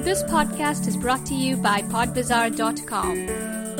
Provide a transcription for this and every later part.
This podcast is brought to you by PodBazaar.com.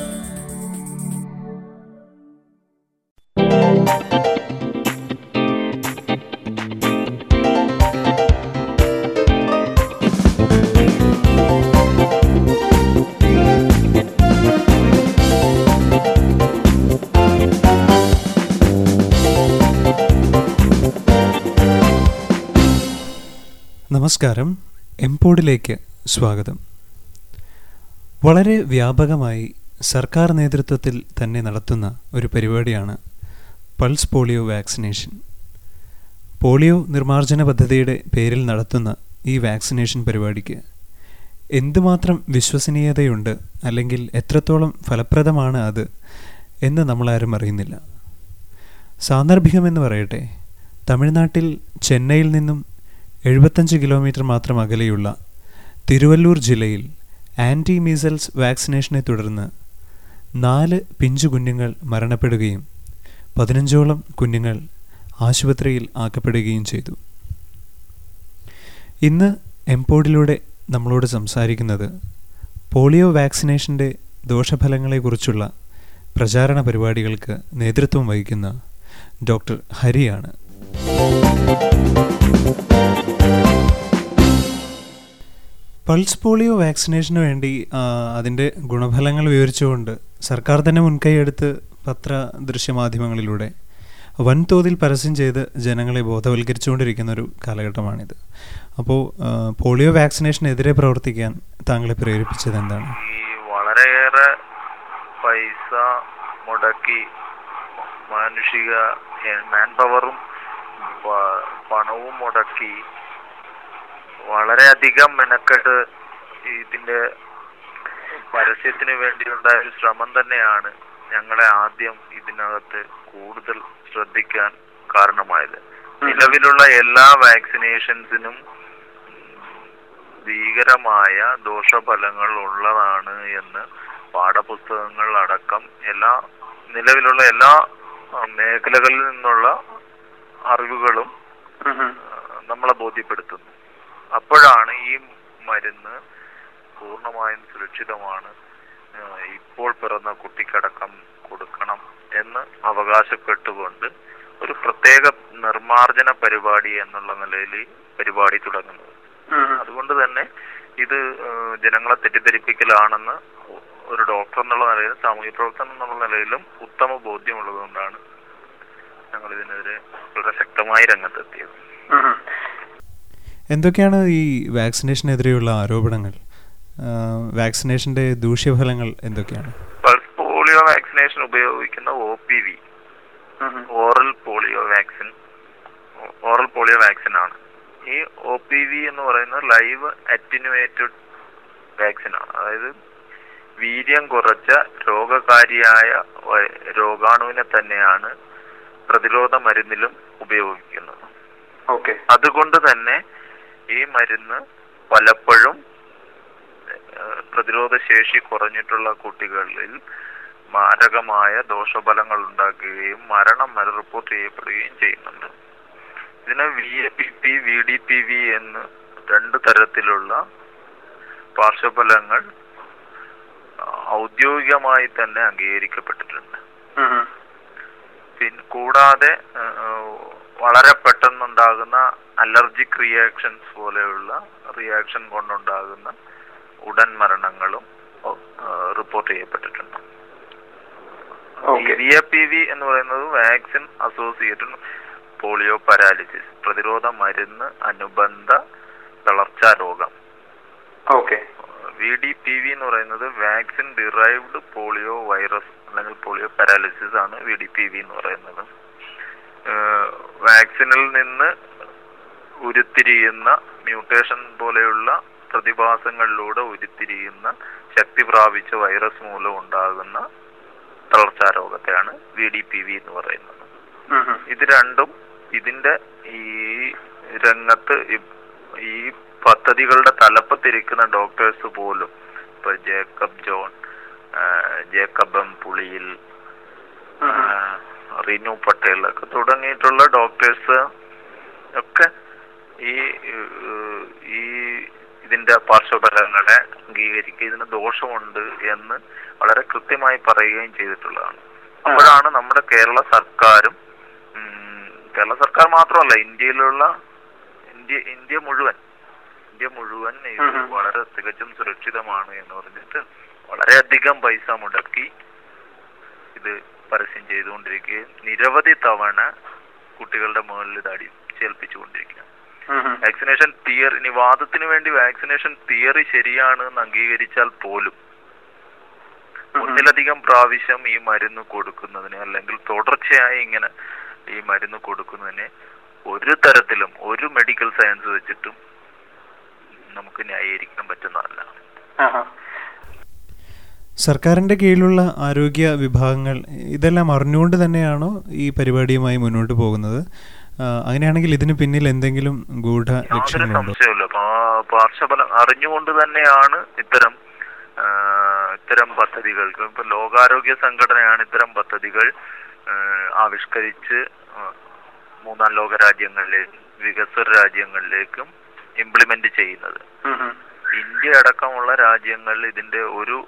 നമസ്കാരം എംപോഡിലേക്ക് സ്വാഗതം വളരെ വ്യാപകമായി സർക്കാർ നേതൃത്വത്തിൽ തന്നെ നടത്തുന്ന ഒരു പരിപാടിയാണ് പൾസ് പോളിയോ വാക്സിനേഷൻ പോളിയോ നിർമ്മാർജ്ജന പദ്ധതിയുടെ പേരിൽ നടത്തുന്ന ഈ വാക്സിനേഷൻ പരിപാടിക്ക് എന്തുമാത്രം വിശ്വസനീയതയുണ്ട് അല്ലെങ്കിൽ എത്രത്തോളം ഫലപ്രദമാണ് അത് എന്ന് നമ്മളാരും അറിയുന്നില്ല സാന്ദർഭികമെന്ന് പറയട്ടെ തമിഴ്നാട്ടിൽ ചെന്നൈയിൽ നിന്നും എഴുപത്തഞ്ച് കിലോമീറ്റർ മാത്രം അകലെയുള്ള തിരുവല്ലൂർ ജില്ലയിൽ ആൻറ്റി മീസൽസ് വാക്സിനേഷനെ തുടർന്ന് നാല് പിഞ്ചു കുഞ്ഞുങ്ങൾ മരണപ്പെടുകയും പതിനഞ്ചോളം കുഞ്ഞുങ്ങൾ ആശുപത്രിയിൽ ആക്കപ്പെടുകയും ചെയ്തു ഇന്ന് എംപോഡിലൂടെ നമ്മളോട് സംസാരിക്കുന്നത് പോളിയോ വാക്സിനേഷൻ്റെ ദോഷഫലങ്ങളെക്കുറിച്ചുള്ള പ്രചാരണ പരിപാടികൾക്ക് നേതൃത്വം വഹിക്കുന്ന ഡോക്ടർ ഹരിയാണ് പൾസ് പോളിയോ വാക്സിനേഷന് വേണ്ടി ആ, അതിൻ്റെ ഗുണഫലങ്ങൾ വിവരിച്ചുകൊണ്ട് സർക്കാർ തന്നെ മുൻകൈയെടുത്ത് പത്ര ദൃശ്യമാധ്യമങ്ങളിലൂടെ വൻതോതിൽ പരസ്യം ചെയ്ത് ജനങ്ങളെ ബോധവൽക്കരിച്ചുകൊണ്ടിരിക്കുന്ന ഒരു കാലഘട്ടമാണിത് അപ്പോൾ ആ, പോളിയോ വാക്സിനേഷനെതിരെ പ്രവർത്തിക്കാൻ താങ്കളെ പ്രേരിപ്പിച്ചത് എന്താണ് ഈ വളരെയേറെ പൈസ മുടക്കി മാനുഷിക മാൻ പവറും പ- പണവും മുടക്കി വളരെയധികം മെനക്കെട്ട് ഇതിന്റെ പരസ്യത്തിന് വേണ്ടിയുണ്ടായ ഒരു ശ്രമം തന്നെയാണ് ഞങ്ങളെ ആദ്യം ഇതിനകത്ത് കൂടുതൽ ശ്രദ്ധിക്കാൻ കാരണമായത് നിലവിലുള്ള എല്ലാ വാക്സിനേഷൻസിനും ഭീകരമായ ദോഷഫലങ്ങൾ ഉള്ളതാണ് എന്ന് പാഠപുസ്തകങ്ങൾ അടക്കം എല്ലാ നിലവിലുള്ള എല്ലാ ആ, മേഖലകളിൽ നിന്നുള്ള അറിവുകളും ആ, നമ്മളെ ബോധ്യപ്പെടുത്തുന്നു അപ്പോഴാണ് ഈ മരുന്ന് പൂർണ്ണമായും സുരക്ഷിതമാണ് ആ, ഇപ്പോൾ പിറന്ന കുട്ടിക്കടക്കം കൊടുക്കണം എന്ന് അവകാശപ്പെട്ടുകൊണ്ട് ഒരു പ്രത്യേക നിർമാർജന പരിപാടി എന്നുള്ള നിലയിൽ പരിപാടി തുടങ്ങുന്നത് അതുകൊണ്ട് തന്നെ ഇത് ഏഹ്, ജനങ്ങളെ തെറ്റിദ്ധരിപ്പിക്കലാണെന്ന് ഒരു ഡോക്ടർ എന്നുള്ള നിലയിലും സാമൂഹ്യ പ്രവർത്തനം എന്നുള്ള നിലയിലും ഉത്തമ ബോധ്യമുള്ളത് കൊണ്ടാണ് ഞങ്ങൾ ഇതിനെതിരെ വളരെ ശക്തമായി രംഗത്തെത്തിയത് എന്തൊക്കെയാണ് ഈ വാക്സിനേഷനെതിരെയുള്ള ആരോപണങ്ങൾ ആ, വാക്സിനേഷൻ്റെ ദൂഷ്യഫലങ്ങൾ എന്തൊക്കെയാണ് പൾസ് പോളിയോ വാക്സിനേഷൻ ഉപയോഗിക്കുന്ന O P V oral polio vaccine oral polio vaccine ആണ് ഈ ഒ പി വി എന്ന് പറയുന്നത് ലൈവ് അറ്റിനുവേറ്റഡ് വാക്സിൻ ആണ് അതായത് വീര്യം കുറച്ച രോഗകാരിയായ വ- രോഗാണുവിനെ തന്നെയാണ് പ്രതിരോധ മരുന്നിലും ഉപയോഗിക്കുന്നത് ഓക്കെ അതുകൊണ്ട് തന്നെ ഈ മരുന്ന് പലപ്പോഴും ഏഹ്, പ്രതിരോധ ശേഷി കുറഞ്ഞിട്ടുള്ള കുട്ടികളിൽ മാരകമായ ദോഷഫലങ്ങൾ ഉണ്ടാക്കുകയും മരണം വരെ റിപ്പോർട്ട് ചെയ്യപ്പെടുകയും ചെയ്യുന്നുണ്ട് ഇതിന് V A P P V D P V എന്ന് രണ്ട് തരത്തിലുള്ള പാർശ്വഫലങ്ങൾ ആ, ഔദ്യോഗികമായി തന്നെ അംഗീകരിക്കപ്പെട്ടിട്ടുണ്ട് പിന്നെ കൂടാതെ ആ, വളരെ പെട്ടെന്നുണ്ടാകുന്ന അലർജിക് റിയാക്ഷൻസ് പോലെയുള്ള റിയാക്ഷൻ കൊണ്ടുണ്ടാകുന്ന ഉടൻ മരണങ്ങളും റിപ്പോർട്ട് ചെയ്യപ്പെട്ടിട്ടുണ്ട് Okay. V A P V എന്ന് പറയുന്നത് വാക്സിൻ അസോസിയേറ്റഡ് പോളിയോ പാരാലിസിസ് പ്രതിരോധ മരുന്ന് അനുബന്ധ തളർച്ചാ രോഗം okay V D P V എന്ന് പറയുന്നത് വാക്സിൻ ഡിറൈവ്ഡ് പോളിയോ വൈറസ് അല്ലെങ്കിൽ പോളിയോ പാരാലിസിസ് ആണ് വി ഡി പി വി എന്ന് പറയുന്നത് ഏഹ് വാക്സിനിൽ നിന്ന് ഉരുത്തിരിയുന്ന മ്യൂട്ടേഷൻ പോലെയുള്ള പ്രതിഭാസങ്ങളിലൂടെ ഉരുത്തിരിയുന്ന ശക്തി പ്രാപിച്ച വൈറസ് മൂലം ഉണ്ടാകുന്ന തളർച്ചാ രോഗത്തെയാണ് വി ഡി പി വി എന്ന് പറയുന്നത് ഇത് രണ്ടും ഇതിന്റെ ഈ രംഗത്ത് ഇ- ഈ പദ്ധതികളുടെ തലപ്പത്തിരിക്കുന്ന ഡോക്ടേഴ്സ് പോലും ഇപ്പൊ ജേക്കബ് ജോൺ ആ, ജേക്കബ് എം പുളിയിൽ ആ, റിനു പട്ടേൽ ഒക്കെ തുടങ്ങിയിട്ടുള്ള ഡോക്ടേഴ്സ് ഒക്കെ ഈ ഏഹ്, ഈ ഇതിന്റെ പാർശ്വഫലങ്ങളെ അംഗീകരിക്കുക ഇതിന് ദോഷമുണ്ട് എന്ന് വളരെ കൃത്യമായി പറയുകയും ചെയ്തിട്ടുള്ളതാണ് അപ്പോഴാണ് നമ്മുടെ കേരള സർക്കാരും ഉം, കേരള സർക്കാർ മാത്രമല്ല ഇന്ത്യയിലുള്ള ഇന്ത്യ ഇന്ത്യ മുഴുവൻ ഇന്ത്യ മുഴുവൻ ഇത് ഉം ഉം. വളരെ തികച്ചും സുരക്ഷിതമാണ് എന്ന് പറഞ്ഞിട്ട് വളരെയധികം പൈസ മുടക്കി ഇത് പരസ്യം ചെയ്തുകൊണ്ടിരിക്കുകയും നിരവധി തവണ കുട്ടികളുടെ മുകളിൽ ഇത് അടിച്ചേൽപ്പിച്ചുകൊണ്ടിരിക്കുക ഉം ഉം. വാക്സിനേഷൻ തിയറി ഇനി വാദത്തിന് വേണ്ടി വാക്സിനേഷൻ തിയറി ശരിയാണ് എന്ന് അംഗീകരിച്ചാൽ പോലും ഉം. ഒന്നിലധികം പ്രാവശ്യം ഈ മരുന്ന് കൊടുക്കുന്നതിന് അല്ലെങ്കിൽ തുടർച്ചയായി ഇങ്ങനെ ഈ മരുന്ന് കൊടുക്കുന്നതിന് ഒരു തരത്തിലും ഒരു മെഡിക്കൽ സയൻസ് വെച്ചിട്ടും നമുക്ക് ന്യായീകരിക്കാൻ പറ്റുന്നതല്ല ആഹാ. സർക്കാരിൻ്റെ കീഴിലുള്ള ആരോഗ്യ വിഭാഗങ്ങൾ ഇതെല്ലാം അറിഞ്ഞുകൊണ്ട് തന്നെയാണോ ഈ പരിപാടിയുമായി മുന്നോട്ട് പോകുന്നത് ആ, അങ്ങനെയാണെങ്കിൽ ഇതിന് പിന്നിൽ എന്തെങ്കിലും ഗൂഢ യാതൊരു ലക്ഷ്യങ്ങളുണ്ടോ സംശയമില്ല പാ- പാർശ്വഫലം അറിഞ്ഞുകൊണ്ട് തന്നെയാണ് ഇത്തരം ആ, ഇത്തരം പദ്ധതികൾക്ക് ഇപ്പൊ ലോകാരോഗ്യ സംഘടനയാണ് ഇത്തരം പദ്ധതികൾ ആ, ആവിഷ്കരിച്ച് ആ, മൂന്നാം ലോക രാജ്യങ്ങളിലേക്കും വികസ്വര രാജ്യങ്ങളിലേക്കും ഇംപ്ലിമെന്റ് ചെയ്യുന്നത് ഉം ഉം. ഇന്ത്യ അടക്കമുള്ള രാജ്യങ്ങളിൽ ഇതിന്റെ ഒരു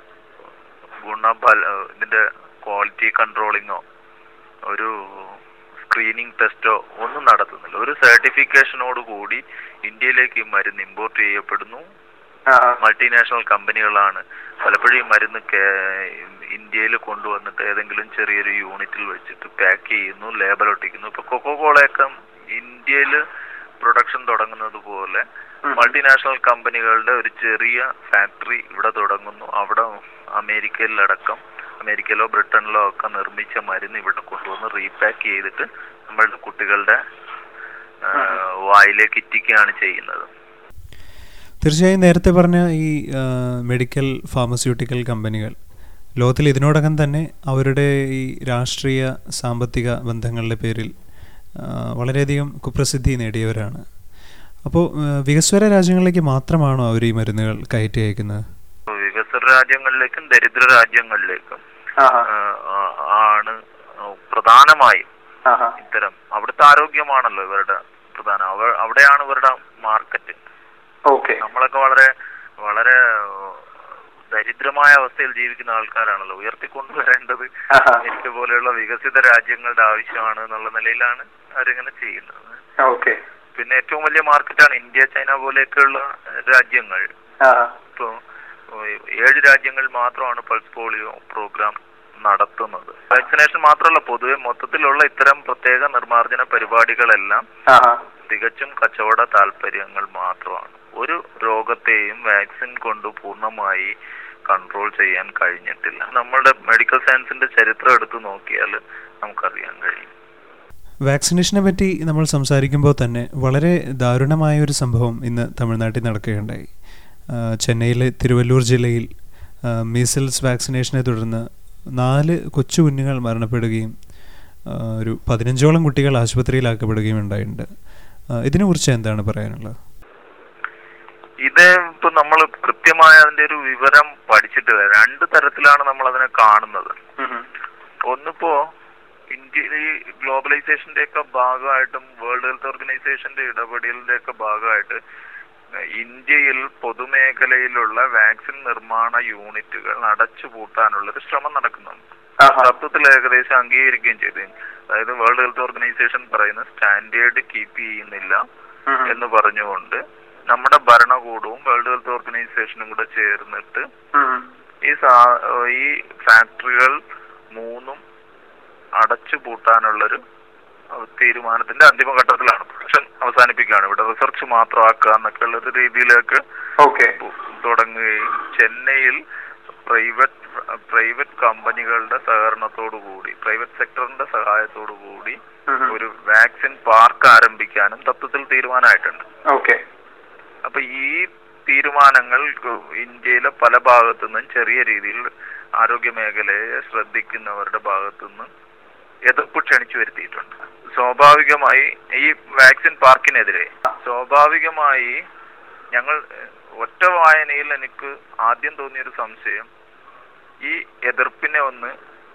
ഗുണഫല ഇതിന്റെ ക്വാളിറ്റി കൺട്രോളിങ്ങോ ഒരു സ്ക്രീനിങ് ടെസ്റ്റോ ഒന്നും നടത്തുന്നില്ല ഒരു സർട്ടിഫിക്കേഷനോട് കൂടി ഇന്ത്യയിലേക്ക് ഈ മരുന്ന് ഇമ്പോർട്ട് ചെയ്യപ്പെടുന്നു ആഹാ. മൾട്ടിനാഷണൽ കമ്പനികളാണ് പലപ്പോഴും ഈ മരുന്ന് ഇന്ത്യയിൽ കൊണ്ടുവന്നിട്ട് ഏതെങ്കിലും ചെറിയൊരു യൂണിറ്റിൽ വെച്ചിട്ട് പാക്ക് ചെയ്യുന്നു ലേബൽ ഒട്ടിക്കുന്നു ഇപ്പൊ കൊക്കോ കോളയൊക്കെ ഇന്ത്യയിൽ പ്രൊഡക്ഷൻ തുടങ്ങുന്നത് പോലെ ഉം. മൾട്ടിനാഷണൽ കമ്പനികളുടെ ഒരു ചെറിയ ഫാക്ടറി ഇവിടെ തുടങ്ങുന്നു അവിടെ അമേരിക്കയിലടക്കം അമേരിക്കയിലോ ബ്രിട്ടനിലോ ഒക്കെ നിർമ്മിച്ച മരുന്ന് ഇവിടെ കൊണ്ടുവന്ന് റീപാക്ക് ചെയ്തിട്ട് നമ്മളുടെ കുട്ടികളുടെ ആ, വായിലേക്ക് ഇറ്റിക്കുകയാണ് ചെയ്യുന്നത് തീർച്ചയായും നേരത്തെ പറഞ്ഞ ഈ ആ, മെഡിക്കൽ ഫാർമസ്യൂട്ടിക്കൽ കമ്പനികൾ ലോകത്തിൽ ഇതിനോടകം തന്നെ അവരുടെ ഈ രാഷ്ട്രീയ സാമ്പത്തിക ബന്ധങ്ങളുടെ പേരിൽ ആ, വളരെയധികം കുപ്രസിദ്ധി നേടിയവരാണ് അപ്പോൾ വികസ്വര രാജ്യങ്ങളിലേക്ക് മാത്രമാണോ അവർ ഈ മരുന്നുകൾ കയറ്റി അയക്കുന്നത് വികസ്വര രാജ്യങ്ങളിലേക്കും ദരിദ്ര രാജ്യങ്ങളിലേക്കും ആഹാ. ആ, ആ, ആണ് പ്രധാനമായും ആഹാ. ഇത്തരം അവിടുത്തെ ആരോഗ്യമാണല്ലോ ഇവരുടെ പ്രധാന അവ- അവിടെയാണ് ഇവരുടെ മാർക്കറ്റ് ഓക്കെ നമ്മളൊക്കെ വളരെ വളരെ ഏഹ്, ദരിദ്രമായ അവസ്ഥയിൽ ജീവിക്കുന്ന ആൾക്കാരാണല്ലോ ഉയർത്തിക്കൊണ്ടുവരേണ്ടത് ആഹാ. അമേരിക്ക പോലെയുള്ള വികസിത രാജ്യങ്ങളുടെ ആവശ്യമാണ് എന്നുള്ള നിലയിലാണ് അവരിങ്ങനെ ചെയ്യുന്നത് ഓക്കെ പിന്നെ ഏറ്റവും വലിയ മാർക്കറ്റാണ് ഇന്ത്യ ചൈന പോലെയൊക്കെയുള്ള രാജ്യങ്ങൾ ആഹാ. ഇപ്പോ ഏഹ്, ഏഴ് രാജ്യങ്ങളിൽ മാത്രമാണ് പൾസ് പോളിയോ പ്രോഗ്രാം നടത്തുന്നത് വാക്സിനേഷൻ മാത്രമല്ല പൊതുവെ മൊത്തത്തിലുള്ള ഇത്തരം പ്രത്യേക നിർമ്മാർജ്ജന പരിപാടികളെല്ലാം ആഹാ. തികച്ചും കച്ചവട താല്പര്യങ്ങൾ മാത്രമാണ് ഒരു രോഗത്തെയും വാക്സിൻ കൊണ്ട് പൂർണ്ണമായി കൺട്രോൾ ചെയ്യാൻ കഴിഞ്ഞിട്ടില്ല നമ്മളുടെ മെഡിക്കൽ സയൻസിന്റെ ചരിത്രം എടുത്തു നോക്കിയാൽ നമുക്കറിയാൻ കഴിയും വാക്സിനേഷനെ പറ്റി നമ്മൾ സംസാരിക്കുമ്പോൾ തന്നെ വളരെ ദാരുണമായ ഒരു സംഭവം ഇന്ന് തമിഴ്നാട്ടിൽ നടക്കുകയുണ്ടായി ആ, ചെന്നൈയിലെ തിരുവല്ലൂർ ജില്ലയിൽ ആ, മീസിൽസ് വാക്സിനേഷനെ തുടർന്ന് നാല് കൊച്ചു കുഞ്ഞുങ്ങൾ മരണപ്പെടുകയും ആ, ഒരു പതിനഞ്ചോളം കുട്ടികൾ ആശുപത്രിയിലാക്കപ്പെടുകയും ഉണ്ടായിട്ടുണ്ട് ആ, ഇതിനെക്കുറിച്ച് എന്താണ് പറയാനുള്ളത് ഇത് ഇപ്പൊ നമ്മൾ കൃത്യമായ അതിന്റെ ഒരു വിവരം പഠിച്ചിട്ടില്ല രണ്ട് തരത്തിലാണ് നമ്മൾ അതിനെ കാണുന്നത് ഉം ഉം. ഒന്നിപ്പോ ഇന്ത്യയിൽ ഈ ഗ്ലോബലൈസേഷന്റെ ഒക്കെ ഭാഗമായിട്ടും വേൾഡ് ഹെൽത്ത് ഓർഗനൈസേഷന്റെ ഇടപെടലിന്റെ ഒക്കെ ഭാഗമായിട്ട് ഏഹ് ഇന്ത്യയിൽ പൊതുമേഖലയിലുള്ള വാക്സിൻ നിർമ്മാണ യൂണിറ്റുകൾ അടച്ചുപൂട്ടാനുള്ള ഒരു ശ്രമം നടക്കുന്നുണ്ട് ആഹാ. തത്വത്തിൽ ഏകദേശം അംഗീകരിക്കുകയും ചെയ്തു അതായത് വേൾഡ് ഹെൽത്ത് ഓർഗനൈസേഷൻ പറയുന്ന സ്റ്റാൻഡേർഡ് കീപ്പ് ചെയ്യുന്നില്ല ഉം ഉം. എന്ന് പറഞ്ഞുകൊണ്ട് നമ്മുടെ ഭരണകൂടവും വേൾഡ് ഹെൽത്ത് ഓർഗനൈസേഷനും കൂടെ ചേർന്നിട്ട് ഉം ഉം. ഈ സാ- ഈ ഫാക്ടറികൾ മൂന്നും അടച്ചു പൂട്ടാനുള്ളൊരു അഹ് തീരുമാനത്തിന്റെ അന്തിമഘട്ടത്തിലാണ് പ്രൊഡക്ഷൻ അവസാനിപ്പിക്കുകയാണ് ഇവിടെ റിസർച്ച് മാത്രമാക്കുക എന്നൊക്കെ ഉള്ള ഒരു രീതിയിലേക്ക് ഓക്കെ പു- തുടങ്ങുകയും ചെന്നൈയിൽ പ്രൈവറ്റ് പ്രൈവറ്റ് കമ്പനികളുടെ സഹകരണത്തോടു കൂടി പ്രൈവറ്റ് സെക്ടറിന്റെ സഹായത്തോടു കൂടി ഉം ഉം. ഒരു വാക്സിൻ പാർക്ക് ആരംഭിക്കാനും തത്വത്തിൽ തീരുമാനമായിട്ടുണ്ട് ഓക്കെ അപ്പൊ ഈ തീരുമാനങ്ങൾ ഗ- ഇന്ത്യയിലെ പല ഭാഗത്തു നിന്നും ചെറിയ രീതിയിൽ ആരോഗ്യ മേഖലയെ ശ്രദ്ധിക്കുന്നവരുടെ ഭാഗത്തു നിന്ന് എതിർപ്പ് ക്ഷണിച്ചു വരുത്തിയിട്ടുണ്ട് സ്വാഭാവികമായി ഈ വാക്സിൻ പാർക്കിനെതിരെ സ്വാഭാവികമായി ഞങ്ങൾ ഏഹ്, ഒറ്റ വായനയിൽ എനിക്ക് ആദ്യം തോന്നിയൊരു സംശയം ഈ എതിർപ്പിനെ ഒന്ന്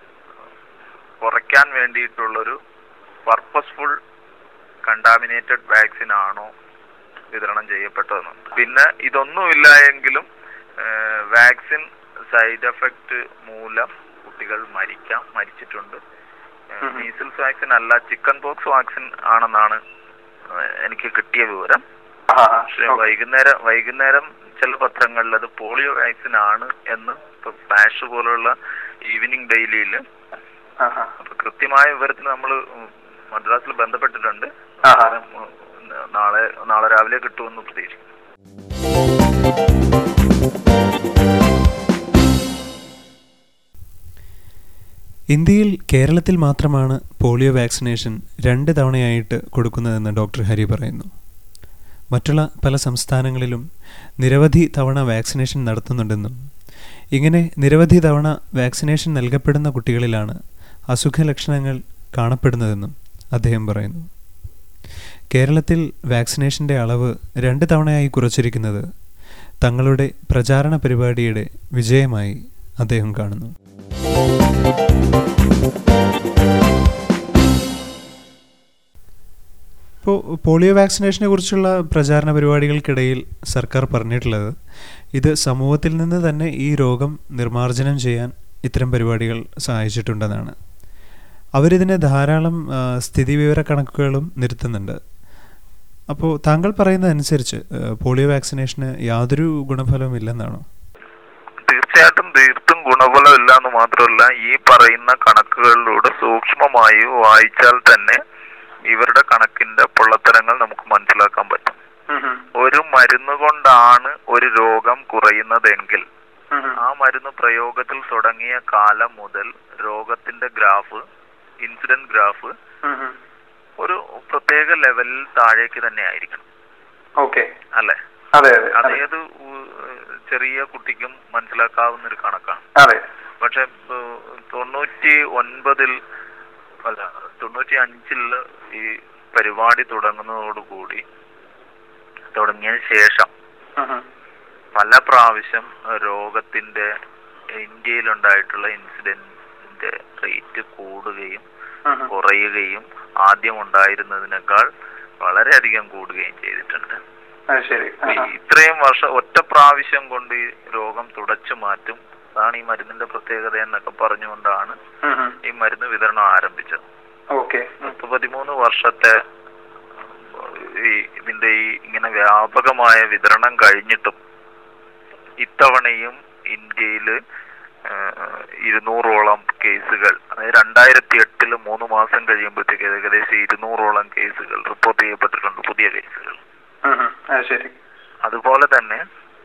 കുറയ്ക്കാൻ വേണ്ടിയിട്ടുള്ളൊരു പർപ്പസ്ഫുൾ കണ്ടാമിനേറ്റഡ് വാക്സിൻ ആണോ വിതരണം ചെയ്യപ്പെട്ടതെന്നുണ്ട് പിന്നെ ഇതൊന്നുമില്ല എങ്കിലും വാക്സിൻ സൈഡ് എഫക്റ്റ് മൂലം കുട്ടികൾ മരിക്കാം മരിച്ചിട്ടുണ്ട് ഉം. മീസിൽസ് വാക്സിൻ അല്ല ചിക്കൻ പോക്സ് വാക്സിൻ ആണെന്നാണ് ഏഹ്, എനിക്ക് കിട്ടിയ വിവരം ആ ആ, പക്ഷെ ഓക്കെ. വൈകുന്നേരം വൈകുന്നേരം ചില പത്രങ്ങളിൽ അത് പോളിയോ വാക്സിൻ ആണ് എന്ന് ഇപ്പൊ ഫ്ലാഷ് പോലുള്ള ഈവനിങ് ഡെയിലിയിൽ ആ ആ അപ്പൊ കൃത്യമായ വിവരത്തിന് നമ്മൾ മദ്രാസിൽ ബന്ധപ്പെട്ടിട്ടുണ്ട് ആ, ആ. വിവരം, ഉം, നാളെ നാളെ രാവിലെ കിട്ടുമെന്ന് പ്രതീക്ഷിക്കുന്നു ഇന്ത്യയിൽ കേരളത്തിൽ മാത്രമാണ് പോളിയോ വാക്സിനേഷൻ രണ്ട് തവണയായിട്ട് കൊടുക്കുന്നതെന്ന് ഡോക്ടർ ഹരി പറയുന്നു മറ്റുള്ള പല സംസ്ഥാനങ്ങളിലും നിരവധി തവണ വാക്സിനേഷൻ നടത്തുന്നുണ്ടെന്നും ഇങ്ങനെ നിരവധി തവണ വാക്സിനേഷൻ നൽകപ്പെടുന്ന കുട്ടികളിലാണ് അസുഖ ലക്ഷണങ്ങൾ കാണപ്പെടുന്നതെന്നും അദ്ദേഹം പറയുന്നു കേരളത്തിൽ വാക്സിനേഷൻ്റെ അളവ് രണ്ട് തവണയായി കുറച്ചിരിക്കുന്നത് തങ്ങളുടെ പ്രചാരണ പരിപാടിയുടെ വിജയമായി അദ്ദേഹം കാണുന്നു ഇപ്പോൾ പോളിയോ വാക്സിനേഷനെ കുറിച്ചുള്ള പ്രചാരണ പരിപാടികൾക്കിടയിൽ സർക്കാർ പറഞ്ഞിട്ടുള്ളത് ഇത് സമൂഹത്തിൽ നിന്ന് തന്നെ ഈ രോഗം നിർമ്മാർജ്ജനം ചെയ്യാൻ ഇത്തരം പരിപാടികൾ സഹായിച്ചിട്ടുണ്ടെന്നാണ് അവരിതിന് ധാരാളം ആ, സ്ഥിതിവിവര കണക്കുകളും നിരത്തുന്നുണ്ട് അപ്പോൾ താങ്കൾ പറയുന്നതനുസരിച്ച് ആ, പോളിയോ വാക്സിനേഷന് യാതൊരു ഗുണഫലവും ഇല്ലെന്നാണോ തീർച്ചയായിട്ടും തീർത്തും ഗുണഫലം ഇല്ല എന്ന് മാത്രമല്ല ഈ പറയുന്ന കണക്കുകളിലൂടെ സൂക്ഷ്മമായി വായിച്ചാൽ തന്നെ ഇവരുടെ കണക്കിന്റെ പൊള്ളത്തരങ്ങൾ നമുക്ക് മനസ്സിലാക്കാൻ പറ്റും ഉം, ഉം. ഒരു മരുന്ന് കൊണ്ടാണ് ഒരു രോഗം കുറയുന്നതെങ്കിൽ ഉം, ഉം. ആ മരുന്ന് പ്രയോഗത്തിൽ തുടങ്ങിയ കാലം മുതൽ രോഗത്തിന്റെ ഗ്രാഫ് ഇൻസിഡന്റ് ഗ്രാഫ് ഉം, ഉം. ഒരു പ്രത്യേക ലെവലിൽ താഴേക്ക് തന്നെ ആയിരിക്കണം ഓക്കെ അല്ലെ അതെ അതെ അത് അതെ ഏത് ഉ- ചെറിയ കുട്ടിക്കും മനസ്സിലാക്കാവുന്ന ഒരു കണക്കാണ് അതെ പക്ഷെ ഏഹ്, തൊണ്ണൂറ്റി ഒൻപതിൽ അല്ല തൊണ്ണൂറ്റി അഞ്ചിൽ ഈ പരിപാടി തുടങ്ങുന്നതോടുകൂടി തുടങ്ങിയതിന് ശേഷം ഉം, ഉം. പല പ്രാവശ്യം രോഗത്തിന്റെ ഇന്ത്യയിലുണ്ടായിട്ടുള്ള ഇൻസിഡന്റിന്റെ റേറ്റ് കൂടുകയും ഉം, ഉം. കുറയുകയും ആദ്യം ഉണ്ടായിരുന്നതിനേക്കാൾ വളരെയധികം കൂടുകയും ചെയ്തിട്ടുണ്ട് അത് ശരി ആ, ഈ ആ. ഇത്രയും വർഷം ഒറ്റ പ്രാവശ്യം കൊണ്ട് ഈ രോഗം തുടച്ചു മാറ്റും അതാണ് ഈ മരുന്നിന്റെ പ്രത്യേകത എന്നൊക്കെ പറഞ്ഞുകൊണ്ടാണ് ഉം, ഉം. ഈ മരുന്ന് വിതരണം ആരംഭിച്ചത് ഓക്കെ ഉം. പത്ത് പതിമൂന്ന് വർഷത്തെ ഈ ഇതിന്റെ ഈ ഇങ്ങനെ വ്യാപകമായ വിതരണം കഴിഞ്ഞിട്ടും ഇത്തവണയും ഇന്ത്യയില് ഏഹ്, ഇരുന്നൂറോളം കേസുകൾ അതായത് രണ്ടായിരത്തി എട്ടില് മൂന്ന് മാസം കഴിയുമ്പോഴത്തേക്ക് ഏകദേശം ഇരുന്നൂറോളം കേസുകൾ റിപ്പോർട്ട് ചെയ്യപ്പെട്ടിട്ടുണ്ട് പുതിയ കേസുകൾ ഉം, ഉം. അത് ശരി അതുപോലെ തന്നെ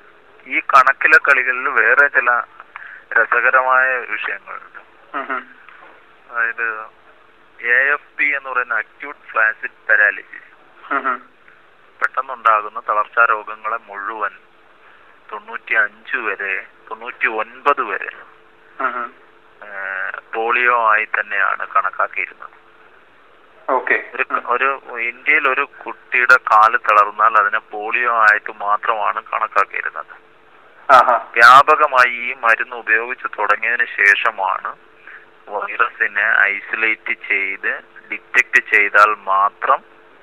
ഈ കണക്കിലെ കളികളിൽ വേറെ ചില രസകരമായ വിഷയങ്ങളുണ്ട് ഉം, ഉം. അതായത് എ എഫ് പി എന്ന് പറയുന്ന അക്യൂട്ട് ഫ്ലാസിഡ് പാരാലിസിസ് ഉം, ഉം. പെട്ടെന്നുണ്ടാകുന്ന തളർച്ചാ രോഗങ്ങളെ മുഴുവൻ തൊണ്ണൂറ്റി അഞ്ച് വരെ തൊണ്ണൂറ്റി ഒൻപത് വരെ ഉം, ഉം. ഏഹ്, പോളിയോ ആയി തന്നെയാണ് കണക്കാക്കിയിരുന്നത് ഓക്കെ ഒരു ഒരു ഇന്ത്യയിൽ ഒരു കുട്ടിയുടെ കാല് തളർന്നാൽ അതിനെ പോളിയോ ആയിട്ട് മാത്രമാണ് കണക്കാക്കിയിരുന്നത് ആഹാ വ്യാപകമായി ഈ മരുന്ന് ഉപയോഗിച്ച് തുടങ്ങിയതിന് ശേഷമാണ് വൈറസിനെ ഐസൊലേറ്റ് ചെയ്ത് ഡിറ്റക്ട് ചെയ്താൽ മാത്രം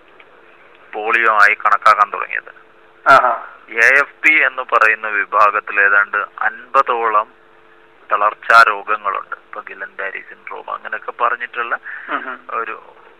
പോളിയോ ആയി കണക്കാക്കാൻ തുടങ്ങിയത് ആഹാ എ എഫ് പി എന്ന് പറയുന്ന വിഭാഗത്തിൽ ഏതാണ്ട് അൻപതോളം തളർച്ചാ രോഗങ്ങളുണ്ട് ഇപ്പൊ ഗിലൻഡാരി സിൻഡ്രോം അങ്ങനെയൊക്കെ പറഞ്ഞിട്ടുള്ള ഉം, ഉം. ഒരു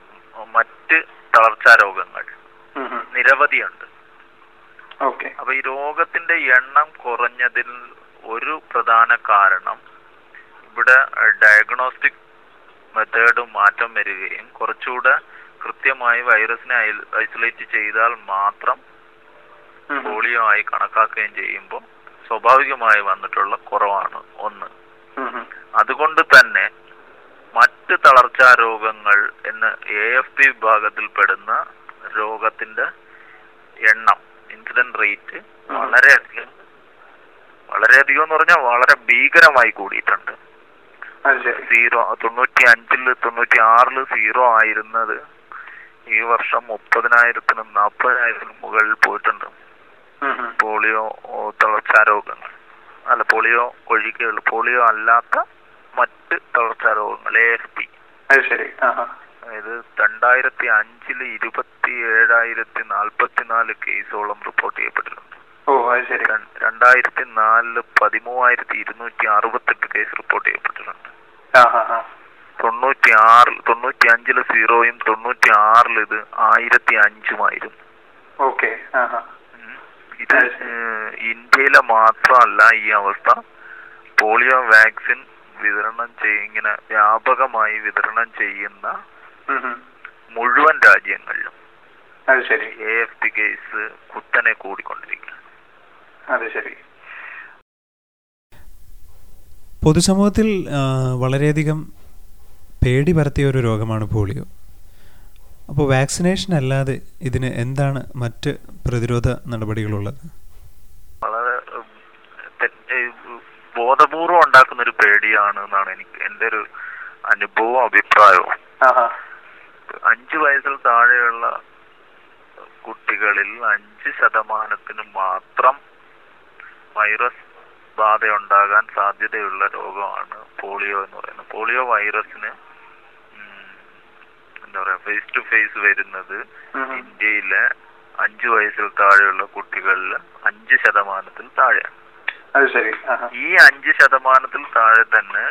മറ്റ് തളർച്ചാ രോഗങ്ങൾ ഉം, ഉം. നിരവധിയുണ്ട് ഓക്കെ അപ്പൊ ഈ രോഗത്തിന്റെ എണ്ണം കുറഞ്ഞതിൽ ഒരു പ്രധാന കാരണം ഇവിടെ ഡയഗ്നോസ്റ്റിക് മെത്തേഡ് മാറ്റം വരികയും കുറച്ചുകൂടെ കൃത്യമായി വൈറസിനെ ഐസൊലേറ്റ് ചെയ്താൽ മാത്രം ഉം, ഉം. പോളിയോ ആയി കണക്കാക്കുകയും ചെയ്യുമ്പോൾ സ്വാഭാവികമായി വന്നിട്ടുള്ള കുറവാണ് ഒന്ന് ഉം, ഉം. അതുകൊണ്ട് തന്നെ മറ്റ് തളർച്ചാ രോഗങ്ങൾ എന്ന് എ എഫ് പി വിഭാഗത്തിൽപ്പെടുന്ന രോഗത്തിന്റെ എണ്ണം ഇൻസിഡന്റ് റേറ്റ് ഉം. വളരെയധികം വളരെയധികം എന്ന് പറഞ്ഞാൽ വളരെ ഭീകരമായി കൂടിയിട്ടുണ്ട് അത് ശരി സീറോ തൊണ്ണൂറ്റി അഞ്ചില് തൊണ്ണൂറ്റി ആറില് സീറോ ആയിരുന്നത് ഈ വർഷം മുപ്പതിനായിരത്തിനും നാൽപ്പതിനായിരത്തിനും മുകളിൽ പോയിട്ടുണ്ട് ഉം, ഉം. പോളിയോ ഓ, തളർച്ചാ രോഗങ്ങൾ അല്ല പോളിയോ ഒഴികെയുള്ള പോളിയോ അല്ലാത്ത മറ്റ് തളർച്ചാ രോഗങ്ങൾ എ എഫ് പി അത് ശരി ആഹാ അതായത് രണ്ടായിരത്തി അഞ്ചില് ഇരുപത്തി ഏഴായിരത്തി നാൽപ്പത്തിനാല് കേസോളം റിപ്പോർട്ട് ചെയ്യപ്പെട്ടിട്ടുണ്ട് ഓ അത് ശരി ര- രണ്ടായിരത്തി നാലില് പതിമൂവായിരത്തി ഇരുന്നൂറ്റി അറുപത്തെട്ട് കേസ് റിപ്പോർട്ട് ചെയ്യപ്പെട്ടിട്ടുണ്ട് ആ ആ ആ തൊണ്ണൂറ്റി ആറിൽ തൊണ്ണൂറ്റി അഞ്ചില് സീറോയും തൊണ്ണൂറ്റി ആറിൽ ഇത് ആയിരത്തി അഞ്ചുമായിരുന്നു ഓക്കെ ആ ആ ഉം. ഇത് ഏഹ്, ഇന്ത്യയിലെ മാത്രമല്ല ഈ അവസ്ഥ പോളിയോ വാക്സിൻ വിതരണം ചെയ്യ ഇങ്ങനെ വ്യാപകമായി വിതരണം ചെയ്യുന്ന ഉം, ഉം. മുഴുവൻ രാജ്യങ്ങളിലും അത് ശരി എ എഫ് ടി കേസ് കുത്തനെ കൂടിക്കൊണ്ടിരിക്കുക അത് ശരി പൊതുസമൂഹത്തിൽ ആ, വളരെയധികം പേടി പരത്തിയ ഒരു രോഗമാണ് പോളിയോ അപ്പോൾ വാക്സിനേഷൻ അല്ലാതെ ഇതിന് എന്താണ് മറ്റ് പ്രതിരോധ നടപടികളുള്ളത് വളരെ ഉം, തെറ്റ് ഉം, ബോധപൂർവം ഉണ്ടാക്കുന്ന ഒരു പേടിയാണ് എന്നാണ് എനിക്ക് എൻ്റെ ഒരു അനുഭവവും അഭിപ്രായവും ആ ആ അഞ്ചു വയസ്സിൽ താഴെയുള്ള കുട്ടികളിൽ അഞ്ച് ശതമാനത്തിന് മാത്രം വൈറസ് ബാധയുണ്ടാകാൻ സാധ്യതയുള്ള രോഗമാണ് പോളിയോ എന്ന് പറയുന്നത് പോളിയോ വൈറസിന് ഉം, എന്താ പറയാ ഫേസ് ടു ഫേസ് വരുന്നത് ഉം, ഉം. ഇന്ത്യയിലെ അഞ്ചു വയസ്സിൽ താഴെയുള്ള കുട്ടികളിൽ അഞ്ച് ശതമാനത്തിൽ താഴെയാണ് അത് ശരി ആ ആ ഈ അഞ്ച് ശതമാനത്തിൽ താഴെ തന്നെ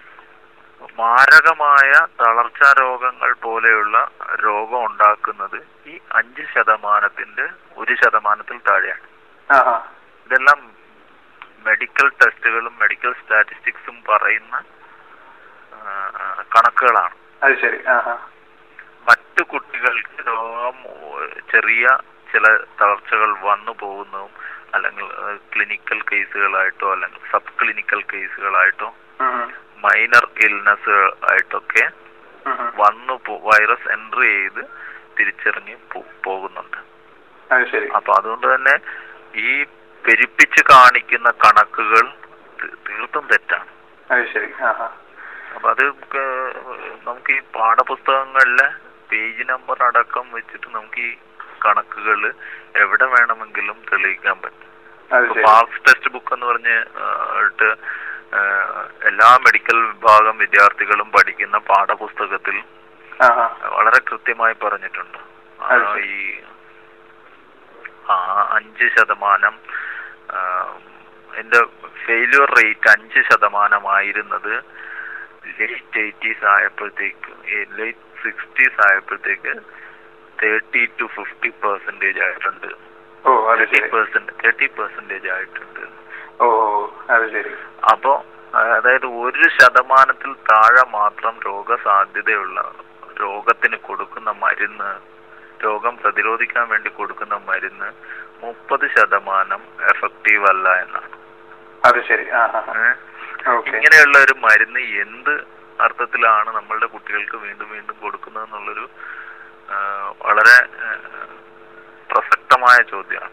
മാരകമായ തളർച്ചാ രോഗങ്ങൾ പോലെയുള്ള രോഗം ഉണ്ടാക്കുന്നത് ഈ അഞ്ച് ശതമാനത്തിന്റെ ഒരു ശതമാനത്തിൽ താഴെയാണ് ആ ആ ഇതെല്ലാം മെഡിക്കൽ ടെസ്റ്റുകളും മെഡിക്കൽ സ്റ്റാറ്റിസ്റ്റിക്സും പറയുന്ന ആ, കണക്കുകളാണ് അത് ശരി ആ ആ മറ്റു കുട്ടികൾക്ക് രോഗം ചെറിയ ചില തളർച്ചകൾ വന്നു പോകുന്നതും അല്ലെങ്കിൽ ക്ലിനിക്കൽ കേസുകളായിട്ടോ അല്ലെങ്കിൽ സബ് ക്ലിനിക്കൽ കേസുകളായിട്ടോ ഉം, ഉം. മൈനർ ഇൽനെസ് ആയിട്ടൊക്കെ ഉം, ഉം. വന്നു പോ- വൈറസ് എൻട്രി ചെയ്ത് തിരിച്ചറിഞ്ഞ് പോ- പോകുന്നുണ്ട് അത് ശരി അപ്പൊ അതുകൊണ്ട് തന്നെ ഈ പെരുപ്പിച്ച് കാണിക്കുന്ന കണക്കുകൾ തി- തീർത്തും തെറ്റാണ് അത് ശരി ആ ആ അപ്പൊ അത് ക- നമുക്ക് ഈ പാഠപുസ്തകങ്ങളിലെ പേജ് നമ്പർ അടക്കം വെച്ചിട്ട് നമുക്ക് ഈ കണക്കുകൾ എവിടെ വേണമെങ്കിലും തെളിയിക്കാൻ പറ്റും അത് ഇപ്പൊ ശരി പാർക്സ് ടെക്സ്റ്റ് ബുക്ക് എന്ന് പറഞ്ഞ് ഇട്ട് എല്ലാ മെഡിക്കൽ വിഭാഗം വിദ്യാർത്ഥികളും പഠിക്കുന്ന പാഠപുസ്തകത്തിൽ ആ ആ വളരെ കൃത്യമായി പറഞ്ഞിട്ടുണ്ട് ആ, അത് ശരി. ഈ ആ അഞ്ച് ശതമാനം ആ, എന്റെ ഫെയിലുവർ റേറ്റ് അഞ്ച് ശതമാനമായിരുന്നത് ലേറ്റ് എയ്റ്റീസ് ആയപ്പോഴത്തേക്ക് ലേറ്റ് സിക്സ്റ്റീസ് ആയപ്പോഴത്തേക്ക് തേർട്ടി ടു ഫിഫ്റ്റി പെർസെന്റേജ് ആയിട്ടുണ്ട് ഓ അത് തേർട്ടി ശരി പെർസെന്റ് തേർട്ടി പെർസെന്റേജ് ആയിട്ടുണ്ട് ഓ ഓ, അത് ശരി അപ്പോ അതായത് ഒരു ശതമാനത്തിൽ താഴെ മാത്രം രോഗസാധ്യതയുള്ള രോഗത്തിന് കൊടുക്കുന്ന മരുന്ന് രോഗം പ്രതിരോധിക്കാൻ വേണ്ടി കൊടുക്കുന്ന മരുന്ന് മുപ്പത് ശതമാനം എഫക്റ്റീവ് അല്ല എന്നാണ് അത് ശരി ആ ആ ആ. ഏഹ്? ഓക്കെ ഇങ്ങനെയുള്ള ഒരു മരുന്ന് എന്ത് അർത്ഥത്തിലാണ് നമ്മളുടെ കുട്ടികൾക്ക് വീണ്ടും വീണ്ടും കൊടുക്കുന്നത് എന്നുള്ളൊരു ആ, വളരെ ആ, പ്രസക്തമായ ചോദ്യമാണ്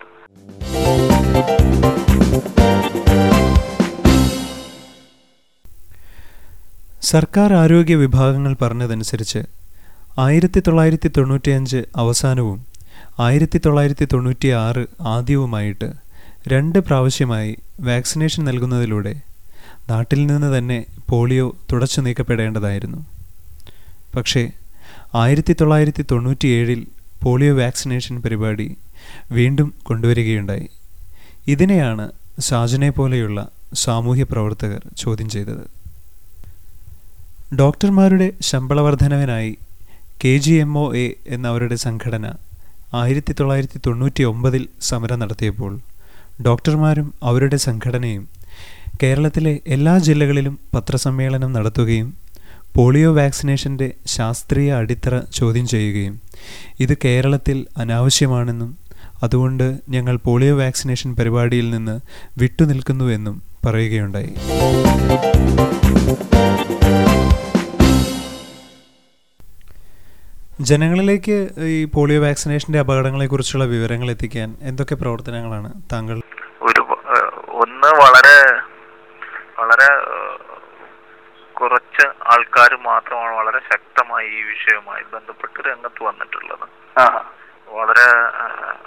സർക്കാർ ആരോഗ്യ വിഭാഗങ്ങൾ പറഞ്ഞതനുസരിച്ച് ആയിരത്തി തൊള്ളായിരത്തി തൊണ്ണൂറ്റിയഞ്ച് അവസാനവും ആയിരത്തി തൊള്ളായിരത്തി തൊണ്ണൂറ്റി ആറ് ആദ്യവുമായിട്ട് രണ്ട് പ്രാവശ്യമായി വാക്സിനേഷൻ നൽകുന്നതിലൂടെ നാട്ടിൽ നിന്ന് തന്നെ പോളിയോ തുടച്ചു നീക്കപ്പെടേണ്ടതായിരുന്നു പക്ഷേ ആയിരത്തി തൊള്ളായിരത്തി തൊണ്ണൂറ്റിയേഴിൽ പോളിയോ വാക്സിനേഷൻ പരിപാടി വീണ്ടും കൊണ്ടുവരികയുണ്ടായി ഇതിനെയാണ് ഷാജനെ പോലെയുള്ള സാമൂഹ്യ പ്രവർത്തകർ ചോദ്യം ചെയ്തത് ഡോക്ടർമാരുടെ ശമ്പള വർധനവിനായി K G M O A എന്ന അവരുടെ സംഘടന ആയിരത്തി തൊള്ളായിരത്തി തൊണ്ണൂറ്റി ഒമ്പതിൽ സമരം നടത്തിയപ്പോൾ ഡോക്ടർമാരും അവരുടെ സംഘടനയും കേരളത്തിലെ എല്ലാ ജില്ലകളിലും പത്രസമ്മേളനം നടത്തുകയും പോളിയോ വാക്സിനേഷൻ്റെ ശാസ്ത്രീയ അടിത്തറ ചോദ്യം ചെയ്യുകയും ഇത് കേരളത്തിൽ അനാവശ്യമാണെന്നും അതുകൊണ്ട് ഞങ്ങൾ പോളിയോ വാക്സിനേഷൻ പരിപാടിയിൽ നിന്ന് വിട്ടുനിൽക്കുന്നുവെന്നും പറയുകയുണ്ടായി ജനങ്ങളിലേക്ക് ഈ പോളിയോ വാക്സിനേഷന്റെ അപകടങ്ങളെക്കുറിച്ചുള്ള വിവരങ്ങൾ എത്തിക്കാൻ എന്തൊക്കെ പ്രവർത്തനങ്ങളാണ് താങ്കൾ ഒരു ഏഹ്, ഒന്ന് വളരെ വളരെ ഏഹ്, കുറച്ച് ആൾക്കാർ മാത്രമാണ് വളരെ ശക്തമായി ഈ വിഷയവുമായി ബന്ധപ്പെട്ട് രംഗത്ത് വന്നിട്ടുള്ളത് ആ വളരെ ഏഹ്,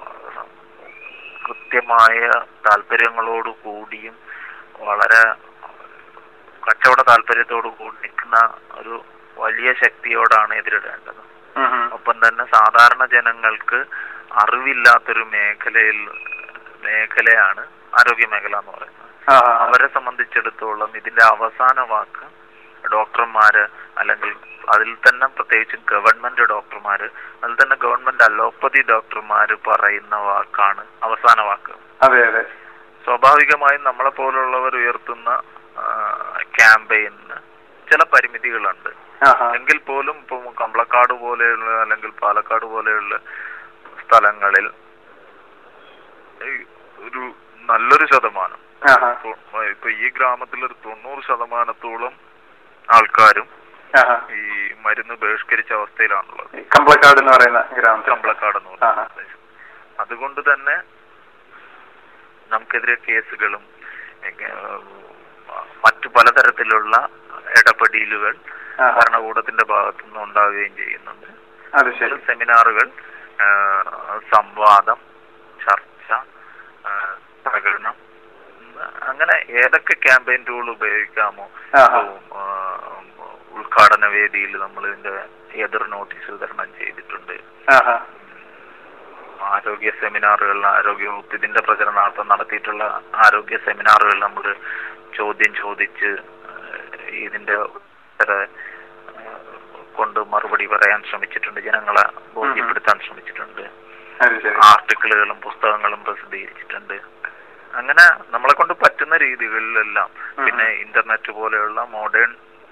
കൃത്യമായ താല്പര്യങ്ങളോട് കൂടിയും വളരെ കച്ചവട താല്പര്യത്തോടു കൂടി നിൽക്കുന്ന ഒരു വലിയ ശക്തിയോടാണ് എതിരിടേണ്ടത് ഉം, ഉം. ഒപ്പം തന്നെ സാധാരണ ജനങ്ങൾക്ക് അറിവില്ലാത്തൊരു മേഖലയിൽ മേഖലയാണ് ആരോഗ്യ മേഖല എന്ന് പറയുന്നത് ആ, ആ, ആ. അവരെ സംബന്ധിച്ചിടത്തോളം ഇതിന്റെ അവസാന വാക്ക് ഡോക്ടർമാര് അല്ലെങ്കിൽ അതിൽ തന്നെ പ്രത്യേകിച്ചും ഗവൺമെന്റ് ഡോക്ടർമാര് അതിൽ തന്നെ ഗവൺമെന്റ് അലോപ്പതി ഡോക്ടർമാര് പറയുന്ന വാക്കാണ് അവസാന വാക്ക് അതെ അതെ സ്വാഭാവികമായും നമ്മളെ പോലുള്ളവർ ഉയർത്തുന്ന ക്യാമ്പയിന് ചില പരിമിതികളുണ്ട് ആ, ആ. എങ്കിൽ പോലും ഇപ്പം കമ്പളക്കാട് പോലെയുള്ള അല്ലെങ്കിൽ പാലക്കാട് പോലെയുള്ള സ്ഥലങ്ങളിൽ ഈ ഒരു നല്ലൊരു ശതമാനം ആ, ആ. തൊ- ഇപ്പൊ ഈ ഗ്രാമത്തിൽ ഒരു തൊണ്ണൂറ് ശതമാനത്തോളം ആൾക്കാരും ആ, ആ. ഈ മരുന്ന് ബഹിഷ്കരിച്ച അവസ്ഥയിലാണുള്ളത് ഈ കമ്പളക്കാട് എന്ന് പറയുന്ന ഗ്രാമത്തിൽ കമ്പളക്കാട് എന്ന് ആ, പറയുന്ന ആ. പ്രദേശം അതുകൊണ്ട് തന്നെ നമുക്കെതിരെ കേസുകളും ഏ, മറ്റു പലതരത്തിലുള്ള ഇടപെടലുകൾ ആ, ആ. ഭരണകൂടത്തിന്റെ ഭാഗത്തുനിന്ന് ഉണ്ടാവുകയും ചെയ്യുന്നുണ്ട് അത് ശരി സെമിനാറുകൾ ആ, സംവാദം ചർച്ച ആ, പ്രകടനം ഉം, അങ്ങനെ ഏതൊക്കെ ക്യാമ്പയിൻ ടൂൾ ഉപയോഗിക്കാമോ ആ, ആ. ഇപ്പം, ആ, ഉദ്ഘാടന വേദിയിൽ നമ്മൾ ഇതിന്റെ എതിർ നോട്ടീസ് വിതരണം ചെയ്തിട്ടുണ്ട് ആ, ആ. ആരോഗ്യ സെമിനാറുകൾ ആരോഗ്യ വകുപ്പ് ഇതിന്റെ പ്രചരണാർത്ഥം നടത്തിയിട്ടുള്ള ആരോഗ്യ സെമിനാറുകൾ നമ്മൾ ചോദ്യം ചോദിച്ച് ഏഹ്, ഇതിന്റെ ഉത്തര, ഏഹ്, കൊണ്ട് മറുപടി പറയാൻ ശ്രമിച്ചിട്ടുണ്ട് ജനങ്ങളെ ബോധ്യപ്പെടുത്താൻ ശ്രമിച്ചിട്ടുണ്ട് അത് ശരി ആർട്ടിക്കിളുകളും പുസ്തകങ്ങളും പ്രസിദ്ധീകരിച്ചിട്ടുണ്ട് അങ്ങനെ നമ്മളെ കൊണ്ട് പറ്റുന്ന രീതികളിലെല്ലാം പിന്നെ ഇന്റർനെറ്റ് പോലെയുള്ള മോഡേൺ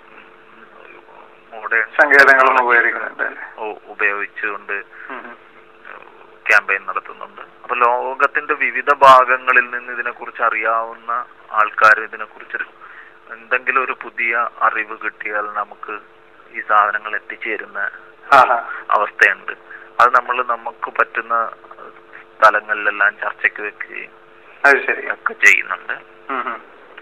മോഡേൺ സങ്കേതങ്ങളും ഉപയോഗിക്കുന്നുണ്ട് അല്ലേ? ഉപയോഗിച്ചുകൊണ്ട് ഉം, ഉം. ക്യാമ്പയിൻ നടത്തുന്നുണ്ട് അപ്പൊ ലോകത്തിന്റെ വിവിധ ഭാഗങ്ങളിൽ നിന്ന് ഇതിനെക്കുറിച്ച് അറിയാവുന്ന ആൾക്കാർ ഇതിനെക്കുറിച്ച് എന്തെങ്കിലും ഒരു പുതിയ അറിവ് കിട്ടിയാൽ നമുക്ക് ഈ സാധനങ്ങൾ എത്തിച്ചേരുന്ന ആ, ആ. അവസ്ഥയുണ്ട് അത് നമ്മൾ നമുക്ക് പറ്റുന്ന സ്ഥലങ്ങളിലെല്ലാം ചർച്ചയ്ക്ക് വെക്കുകയും അത് ശരി ഒക്കെ ചെയ്യുന്നുണ്ട് ഉം, ഉം.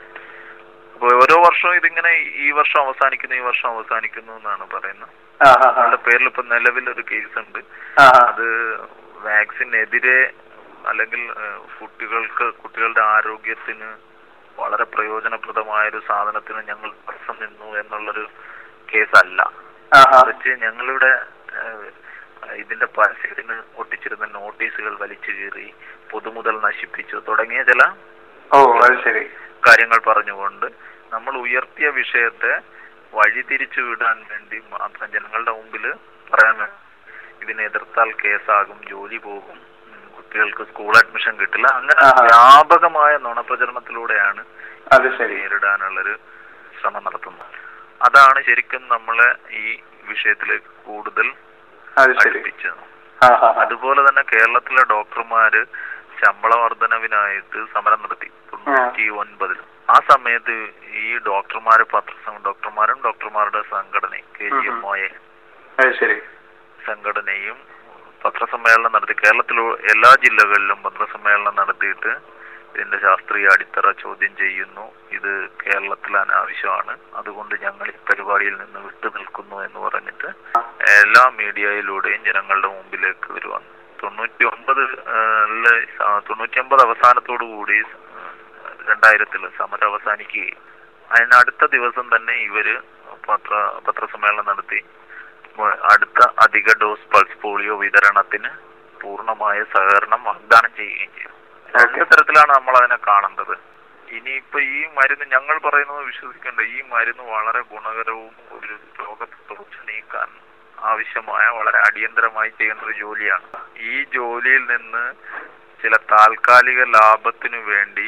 അപ്പൊ ഓരോ വർഷവും ഇതിങ്ങനെ ഈ വർഷം അവസാനിക്കുന്നു ഈ വർഷം അവസാനിക്കുന്നു എന്നാണ് പറയുന്നത് ആ, ആ, ആ. നമ്മുടെ പേരിൽ ഇപ്പൊ നിലവിൽ ഒരു കേസ് ഉണ്ട് ആ, ആ. അത് വാക്സിനെതിരെ അല്ലെങ്കിൽ ഏഹ്, കുട്ടികൾക്ക് കുട്ടികളുടെ ആരോഗ്യത്തിന് വളരെ പ്രയോജനപ്രദമായ ഒരു സാധനത്തിന് ഞങ്ങൾ തടസ്സം നിന്നു എന്നുള്ളൊരു കേസല്ല ആ, ആ. മറിച്ച് ഞങ്ങളുടെ ഏഹ്, ഇതിന്റെ പരസ്യത്തിന് ഒട്ടിച്ചിരുന്ന നോട്ടീസുകൾ വലിച്ചു കീറി പൊതുമുതൽ നശിപ്പിച്ചു തുടങ്ങിയ ചില ഓ അത് ശരി കാര്യങ്ങൾ പറഞ്ഞുകൊണ്ട് നമ്മൾ ഉയർത്തിയ വിഷയത്തെ വഴിതിരിച്ചു വിടാൻ വേണ്ടി മാത്രം ജനങ്ങളുടെ മുമ്പിൽ പറയാൻ വേണ്ടി ഇതിനെ എതിർത്താൽ കേസാകും ജോലി പോകും ഉം, കുട്ടികൾക്ക് സ്കൂൾ അഡ്മിഷൻ കിട്ടില്ല അങ്ങനെ ആഹാ. വ്യാപകമായ നുണപ്രചരണത്തിലൂടെയാണ് അത് ശരി നേരിടാനുള്ളൊരു ശ്രമം നടത്തുന്നത് അതാണ് ശരിക്കും നമ്മളെ ഈ വിഷയത്തിലേക്ക് കൂടുതൽ അത് ശരി അടുപ്പിച്ചത് ആ, ആ, ആ. അതുപോലെ തന്നെ കേരളത്തിലെ ഡോക്ടർമാര് ശമ്പള വർധനവിനായിട്ട് സമരം നടത്തി തൊണ്ണൂറ്റി ഒൻപതിൽ ആ സമയത്ത് ഈ ഡോക്ടർമാര് പത്രസം ഡോക്ടർമാരും ഡോക്ടർമാരുടെ സംഘടനയും K G M O A അത് ശരി സംഘടനയും പത്രസമ്മേളനം നടത്തി കേരളത്തിൽ എല്ലാ ജില്ലകളിലും പത്രസമ്മേളനം നടത്തിയിട്ട് ഇതിന്റെ ശാസ്ത്രീയ അടിത്തറ ചോദ്യം ചെയ്യുന്നു ഇത് കേരളത്തിൽ അനാവശ്യമാണ് അതുകൊണ്ട് ഞങ്ങൾ ഈ പരിപാടിയിൽ നിന്ന് വിട്ടു നിൽക്കുന്നു എന്ന് പറഞ്ഞിട്ട് എല്ലാ മീഡിയയിലൂടെയും ജനങ്ങളുടെ മുമ്പിലേക്ക് വരുവാണ് തൊണ്ണൂറ്റി ഒമ്പത് തൊണ്ണൂറ്റി ഒമ്പത് അവസാനത്തോടു കൂടി രണ്ടായിരത്തില് സമരം അവസാനിക്കുകയും അതിന് അടുത്ത ദിവസം തന്നെ ഇവര് പത്ര പത്രസമ്മേളനം നടത്തി വ- അടുത്ത അധിക ഡോസ് പൾസ് പോളിയോ വിതരണത്തിന് പൂർണ്ണമായ സഹകരണം വാഗ്ദാനം ചെയ്യുകയും ചെയ്തു രണ്ട് തരത്തിലാണ് നമ്മൾ അതിനെ കാണേണ്ടത് ഇനിയിപ്പോ ഈ മരുന്ന് ഞങ്ങൾ പറയുന്നത് വിശ്വസിക്കേണ്ട ഈ മരുന്ന് വളരെ ഗുണകരവും ഒരു രോഗത്തെ തുടച്ചു നീക്കാൻ ആവശ്യമായ വളരെ അടിയന്തരമായി ചെയ്യേണ്ട ഒരു ജോലിയാണ് ഈ ജോലിയിൽ നിന്ന് ചില താൽക്കാലിക ലാഭത്തിനു വേണ്ടി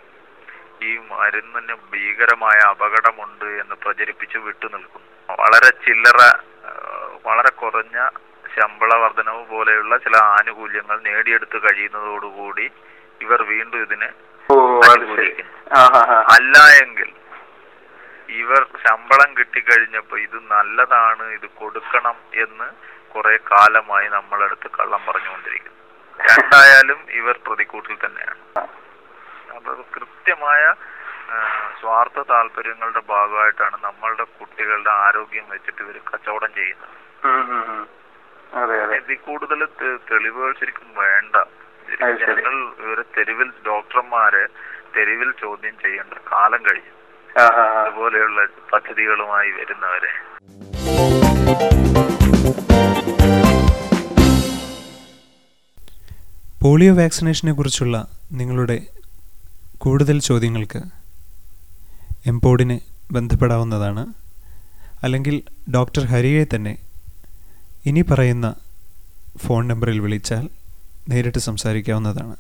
ഈ മരുന്നിന് ഭീകരമായ അപകടമുണ്ട് എന്ന് പ്രചരിപ്പിച്ച് വിട്ടുനിൽക്കുന്നു വളരെ ചില്ലറ ആ, വളരെ കുറഞ്ഞ ശമ്പള വർധനവ് പോലെയുള്ള ചില ആനുകൂല്യങ്ങൾ നേടിയെടുത്ത് കഴിയുന്നതോടുകൂടി ഇവർ വീണ്ടും ഇതിന് ഓ അത് ശരി അനുകൂലിക്കുന്നു ആ ആ ആ അല്ല എങ്കിൽ ഇവർ ശമ്പളം കിട്ടിക്കഴിഞ്ഞപ്പോ ഇത് നല്ലതാണ് ഇത് കൊടുക്കണം എന്ന് കുറെ കാലമായി നമ്മളടുത്ത് കള്ളം പറഞ്ഞുകൊണ്ടിരിക്കുന്നു രണ്ടായാലും ഇവർ പ്രതിക്കൂട്ടിൽ തന്നെയാണ് അപ്പൊ കൃത്യമായ ആ, സ്വാർത്ഥ താല്പര്യങ്ങളുടെ ഭാഗമായിട്ടാണ് നമ്മളുടെ കുട്ടികളുടെ ആരോഗ്യം വെച്ചിട്ട് ഇവർ കച്ചവടം ചെയ്യുന്നത് ഉം, ഉം, ഉം. അതെ അതെ ഇതിൽ കൂടുതൽ തെ- തെളിവുകൾ ശരിക്കും വേണ്ട ശരിക്കും അത് ശരി. ജനങ്ങൾ ഇവരെ തെരുവിൽ ഡോക്ടർമാരെ തെരുവിൽ ചോദ്യം ചെയ്യേണ്ട കാലം കഴിഞ്ഞു ആ ആ ആ. അതുപോലെയുള്ള പദ്ധതികളുമായി വരുന്നവരെ പോളിയോ വാക്സിനേഷനെ കുറിച്ചുള്ള നിങ്ങളുടെ കൂടുതൽ ചോദ്യങ്ങൾക്ക് എംപോഡിനെ ബന്ധപ്പെടാവുന്നതാണ് അല്ലെങ്കിൽ ഡോക്ടർ ഹരിയെ തന്നെ ഇനി പറയുന്ന ഫോൺ നമ്പറിൽ വിളിച്ചാൽ നേരിട്ട് സംസാരിക്കാവുന്നതാണ്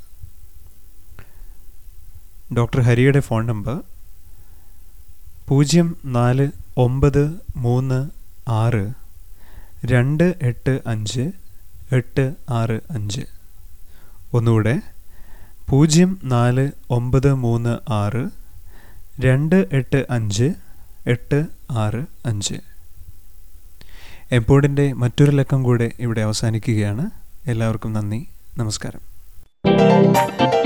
ഡോക്ടർ ഹരിയുടെ ഫോൺ നമ്പർ പൂജ്യം നാല് ഒമ്പത് മൂന്ന് ആറ് രണ്ട് എട്ട് അഞ്ച് എട്ട് ആറ് അഞ്ച് ഒന്നുകൂടെ പൂജ്യം നാല് ഒമ്പത് മൂന്ന് ആറ് രണ്ട് എട്ട് അഞ്ച് എട്ട് ആറ് അഞ്ച് എംപോഡിൻ്റെ മറ്റൊരു ലക്കം കൂടെ ഇവിടെ അവസാനിക്കുകയാണ് എല്ലാവർക്കും നന്ദി നമസ്കാരം